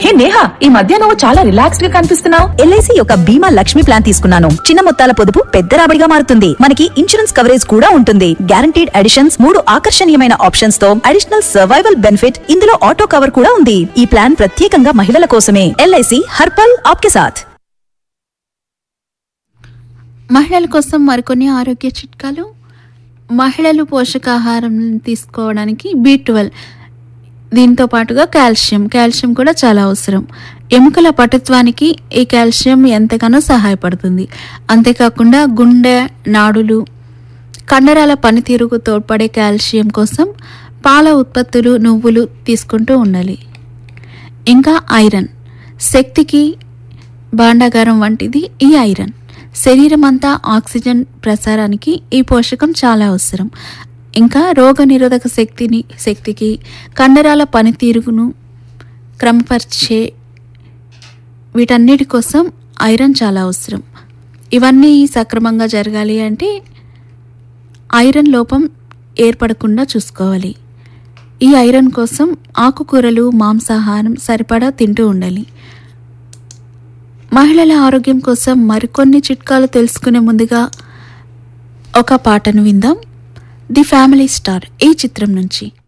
హే నేహా ఈ మధ్య నువ్వు చాలా రిలాక్స్డ్ గా కనిపిస్తున్నావు ఎల్ఐసి యొక్క బీమా లక్ష్మి ప్లాన్ తీసుకున్నాను చిన్న మొత్తాల పొదుపు పెద్ద రాబడిగా మారుతుంది మనకి ఇన్సూరెన్స్ కవరేజ్ కూడా ఉంటుంది గ్యారంటీడ్ అడిషన్స్ మూడు ఆకర్షణీయమైన ఆప్షన్స్ తో అడిషనల్ సర్వైవల్ బెనిఫిట్ ఇందులో ఆటో కవర్ కూడా ఉంది ఈ ప్లాన్ ప్రత్యేకంగా మహిళల కోసమే ఎల్ఐసి హర్పల్ ఆప్కే సాథ్ మహిళల కోసం మరికొన్ని ఆరోగ్య చిట్కాలు మహిళలు పోషకాహారం తీసుకోవడానికి బి ట్వెల్వ్ దీంతో పాటుగా కాల్షియం కాల్షియం కూడా చాలా అవసరం ఎముకల పటుత్వానికి ఈ కాల్షియం ఎంతగానో సహాయపడుతుంది అంతేకాకుండా గుండె నాడులు కండరాల పనితీరుకు తోడ్పడే కాల్షియం కోసం పాల ఉత్పత్తులు నువ్వులు తీసుకుంటూ ఉండాలి ఇంకా ఐరన్ శక్తికి భాండాగారం వంటిది ఈ ఐరన్ శరీరం అంతా ఆక్సిజన్ ప్రసారానికి ఈ పోషకం చాలా అవసరం ఇంకా రోగ నిరోధక శక్తిని శక్తికి కండరాల పనితీరును క్రమపరిచే వీటన్నిటి కోసం ఐరన్ చాలా అవసరం ఇవన్నీ సక్రమంగా జరగాలి అంటే ఐరన్ లోపం ఏర్పడకుండా చూసుకోవాలి ఈ ఐరన్ కోసం ఆకుకూరలు మాంసాహారం సరిపడా తింటూ ఉండాలి మహిళల ఆరోగ్యం కోసం మరికొన్ని చిట్కాలు తెలుసుకునే ముందుగా ఒక పాటను విందాం ది ఫ్యామిలీ స్టార్ ఈ చిత్రం నుంచి